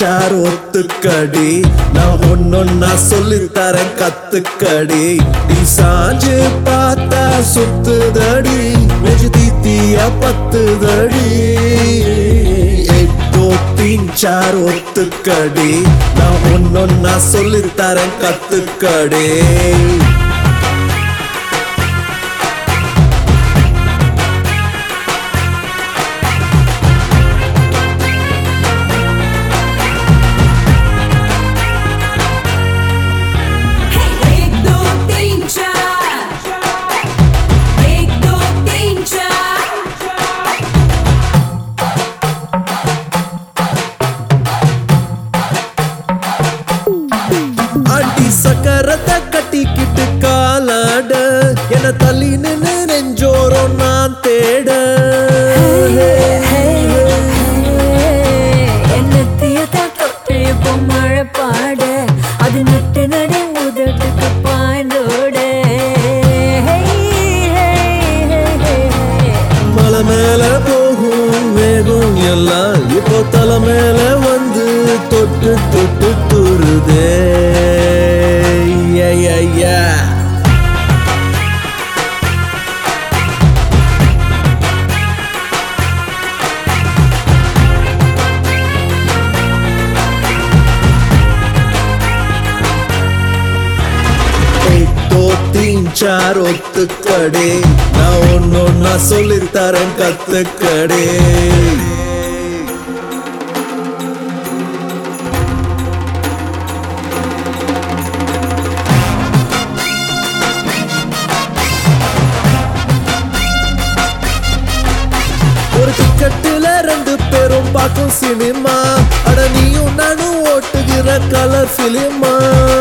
Sir ஒத்துக்கடி நான் ஒன்னொன்னா சொல்லித்தரேன் கத்துக்கடி நீ சாஞ்சு பார்த்தா சுத்துதடி நெஞ்சு தீத்தியா பத்துதடி எட்டோ தீன் சார் ஒத்துக்கடி நான் ஒன்னொன்னா சொல்லித்தரேன் கத்துக்கடி एक दो तीन चार एक दो तीन चार அடி சக்கரத்தை கட்டிக்கிட்டு காலாட என தள்ளி நின்னு நெஞ்சோரம் நான் தேட என்னத்தையதா தொட்டு இப்போ மழை பாட அது நட்டு நட உதட்டுக்கு பாய்ந்தோட மலை மேல போகும் வேகம் எல்லாம் இப்போ தலை மேல வந்து தொட்டு தொட்டு துருதே Yeah, yeah, yeah. எட்டோ தீன் சார் ஒத்துக்கடே நான் ஒன்னொன்னா சொல்லித்தரேன் கத்துக்கடே ஒரு டிக்கெட்டுல ரெண்டு பேரும் பார்க்கும் சினிமா அட நீயும் நானும் ஓட்டுகிற கலர் பிலிமா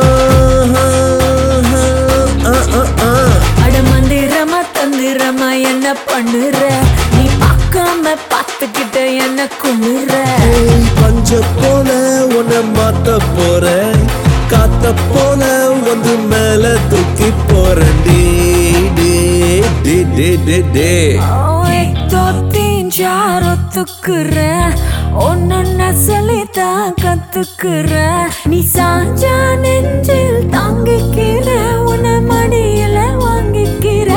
அட மந்திரமா தந்திரமா என்ன பண்ணுற நீ பார்க்காம பார்த்துக்கிட்ட என்ன குமுற பஞ்ச போல உன்னை மாத்த போறேன் காத்த போல வந்து மேல தூக்கி போறேன் டே டே டே டே டே டே एक दो तीन चार ஒத்துக்குற ஒன்னொன்ன சொல்லித்தான் கத்துக்குற நீ சாஞ்சா நெஞ்சில் தாங்கிக்கிற உன மடியில வாங்கிக்கிற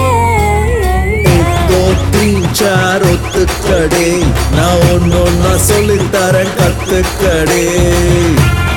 எட்டோ தீன் சார் ஒத்துக்கடே நான் ஒன்னொன்னா சொல்லித்தரேன் கத்துக்கடே